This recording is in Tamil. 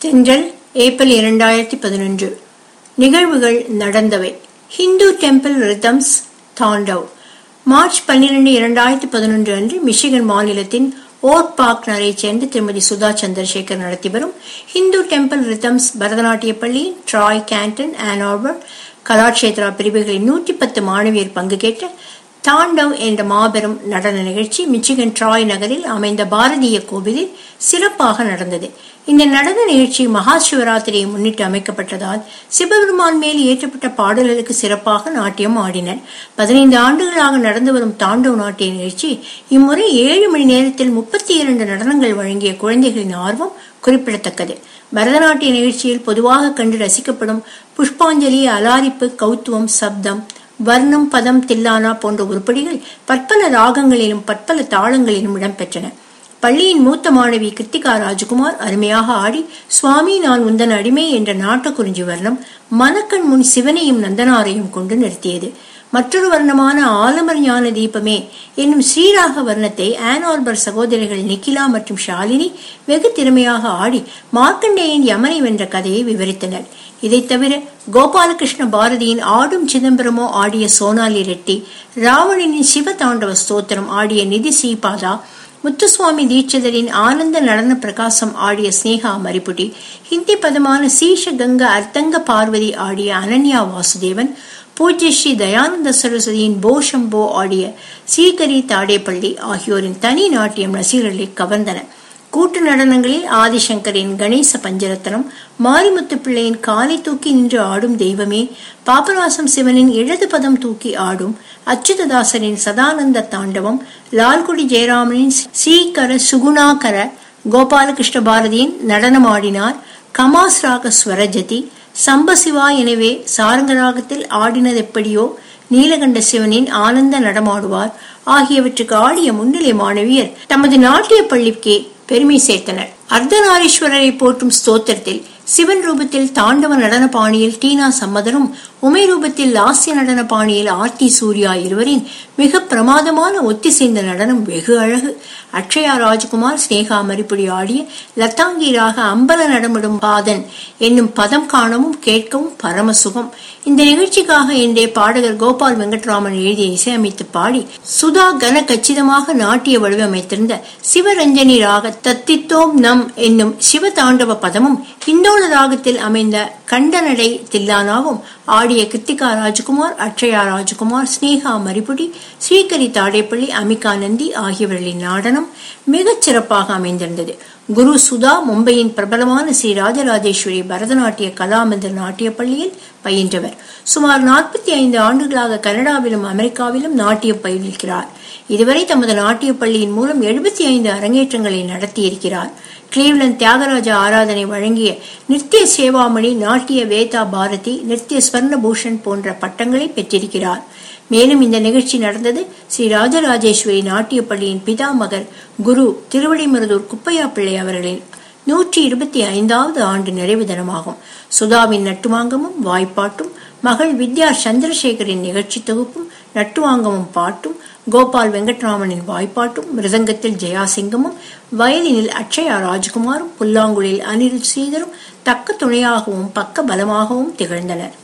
தென்றல் ஏப்ரல் இரண்டாயிரத்தி பதினொன்று நிகழ்வுகள் நடந்தவை Hindu temple rhythms Tandav March பன்னிரண்டு இரண்டாயிரத்தி பதினொன்று அன்று மிஷிகன் மாநிலத்தின் ஓட் பார்க் நகரைச் சேர்ந்த திருமதி சுதா சந்திரசேகர் நடத்தி வரும் ஹிந்து டெம்பிள் ரிதம்ஸ் பரதநாட்டிய பள்ளி Troy Canton Ann Arbor Kalakshetra பிரிவுகளின் நூற்றி பத்து மாணவியர் பங்கு கேட்ட தாண்டவ் என்ற மாபெரும் நடன நிகழ்ச்சி மிச்சிகன் ட்ராய் நகரில் அமைந்த பாரதிய கோவிலில் சிறப்பாக நடந்தது இந்த நடன நிகழ்ச்சி மகா சிவராத்திரியை முன்னிட்டு அமைக்கப்பட்டதால் சிவபெருமான் மேல் ஏற்றப்பட்ட பாடல்களுக்கு சிறப்பாக நாட்டியம் ஆடினர் பதினைந்து ஆண்டுகளாக நடந்து வரும் தாண்டவ் நாட்டிய நிகழ்ச்சி இம்முறை ஏழு மணி நேரத்தில் முப்பத்தி இரண்டு நடனங்கள் வழங்கிய குழந்தைகளின் ஆர்வம் குறிப்பிடத்தக்கது பரதநாட்டிய நிகழ்ச்சியில் பொதுவாக கண்டு ரசிக்கப்படும் புஷ்பாஞ்சலி அலாரிப்பு கௌத்துவம் சப்தம் வர்ணம் பதம் தில்லானா போன்ற உருப்படிகள் பற்பல ராகங்களிலும் பற்பல தாளங்களிலும் இடம்பெற்றன பள்ளியின் மூத்த மாணவி கிருத்திகா ராஜகுமார் அருமையாக ஆடி சுவாமி நான் உந்தன் அடிமை என்ற நாட்டுக்குறிஞ்சி வர்ணம் மனக்கண் முன் சிவனையும் நந்தனாரையும் கொண்டு நிறுத்தியது மற்றொரு வர்ணமான ஆலமர் ஞான தீபமே என்னும் ஸ்ரீராக வர்ணத்தை ஆனார்பர் சகோதரிகள் நிக்கிலா மற்றும் ஷாலினி வெகு திறமையாக ஆடி மார்க்கண்டேயன் யமனை வென்ற கதையை விவரித்தனர் இதைத் தவிர கோபாலகிருஷ்ண பாரதியின் ஆடும் சிதம்பரமோ ஆடிய சோனாலி ரெட்டி ராவணனின் சிவ தாண்டவ ஸ்தோத்திரம் ஆடிய நிதி சீபாதா முத்துசுவாமி தீட்சிதரின் ஆனந்த நடன பிரகாசம் ஆடிய ஸ்னேகா மரிப்புடி ஹிந்தி பதமான சீஷ கங்க அர்த்தங்க பார்வதி ஆடிய அனன்யா வாசுதேவன் பூஜ்ய ஸ்ரீ தயானந்த சரஸ்வதியின் போஷம்போ ஆடிய சீகரி தாடேப்பள்ளி ஆகியோரின் தனி நாட்டியம் ரசிகர்களை கவர்ந்தன கூட்டு நடனங்களில் ஆதிசங்கரின் கணேச பஞ்சரத்னம் மாரிமுத்து பிள்ளையின் காலை தூக்கி நின்று ஆடும் தெய்வமே பாபநாசம் சிவனின் இடது பதம் தூக்கி ஆடும் அச்சுததாசரின் சதானந்த தாண்டவம் லால்குடி ஜெயராமனின் சீக்கர சுகுணாகர கோபாலகிருஷ்ண பாரதியின் நடனமாடினார் கமாஸ் ராக ஸ்வரஜதி சம்பசிவா எனவே சாரங்கராகத்தில் ஆடினதெப்படியோ நீலகண்ட சிவனின் ஆனந்த நடமாடுவார் ஆகியவற்றுக்கு ஆடிய முன்னிலை மாணவியர் தமது நாட்டிய பள்ளிக்கே பெருமை சேர்த்தனர் அர்த்தநாரீஸ்வரரை போற்றும் ஸ்தோத்திரத்தில் சிவன் ரூபத்தில் தாண்டவ நடன பாணியில் டீனா சம்மதரும் உமை ரூபத்தில் லாஸ்ய நடன பாணியில் ஆர்த்தி சூர்யா இருவரின் மிக பிரமாதமான ஒத்திசைந்த நடனம் வெகு அழகு அக்ஷயா ராஜ்குமார் ஸ்னேகா மரிப்புடி ஆடிய லத்தாங்கீராக அம்பல நடமிடும் பாதன் என்னும் பதம் காணவும் கேட்கவும் பரம சுகம் இந்த நிகழ்ச்சிக்காக இன்றைய பாடகர் கோபால் வெங்கட்ராமன் எழுதிய இசையமைத்து பாடி சுதா கன கச்சிதமாக நாட்டிய வடிவமைத்திருந்த சிவரஞ்சனி ராக தத்தித்தோம் நம் என்னும் சிவ தாண்டவ பதமும் இந்தோள ராகத்தில் அமைந்த கண்டநடை தில்லானாவும் ஆடிய கிருத்திகா ராஜ்குமார் அக்ஷயா ராஜ்குமார் ஸ்னேகா மரிபுடி ஸ்ரீகரி தாடேப்பள்ளி அமிகா நந்தி ஆகியவர்களின் நாடனம் மிகச் சிறப்பாக அமைந்திருந்தது குரு சுதா மும்பையின் பிரபலமான ஸ்ரீ ராஜராஜேஸ்வரி பரதநாட்டிய கலாமந்திர நாட்டிய பள்ளியில் பயின்றவர் சுமார் நாற்பத்தி ஐந்து ஆண்டுகளாக கனடாவிலும் அமெரிக்காவிலும் நாட்டியம் பயில்கிறார் இதுவரை தமது நாட்டிய பள்ளியின் மூலம் எழுபத்தி ஐந்து அரங்கேற்றங்களை நடத்தியிருக்கிறார் கிளீவ்லண்ட் தியாகராஜ ஆராதனை வழங்கிய நித்திய சேவாமணி நாட்டிய வேதா பாரதி நித்திய ஸ்வர்ணபூஷன் போன்ற பட்டங்களை பெற்றிருக்கிறார் மேலும் இந்த நிகழ்ச்சி நடந்தது ஸ்ரீ ராஜராஜேஸ்வரி நாட்டிய பள்ளியின் பிதாமகர் குரு திருவடிமருதூர் குப்பையா பிள்ளை அவர்களின் நூற்றி இருபத்தி ஐந்தாவது ஆண்டு நிறைவு தினமாகும் சுதாவின் நட்டுவாங்கமும் வாய்ப்பாட்டும் மகள் வித்யா சந்திரசேகரின் நிகழ்ச்சி தொகுப்பும் நட்டுவாங்கமும் பாட்டும் கோபால் வெங்கட்ராமனின் வாய்ப்பாட்டும் மிருதங்கத்தில் ஜெயாசிங்கமும் வயலினில் அக்ஷயா ராஜ்குமாரும் புல்லாங்குழில் அனிருத் ஸ்ரீதரும் தக்க துணையாகவும் பக்க பலமாகவும் திகழ்ந்தனர்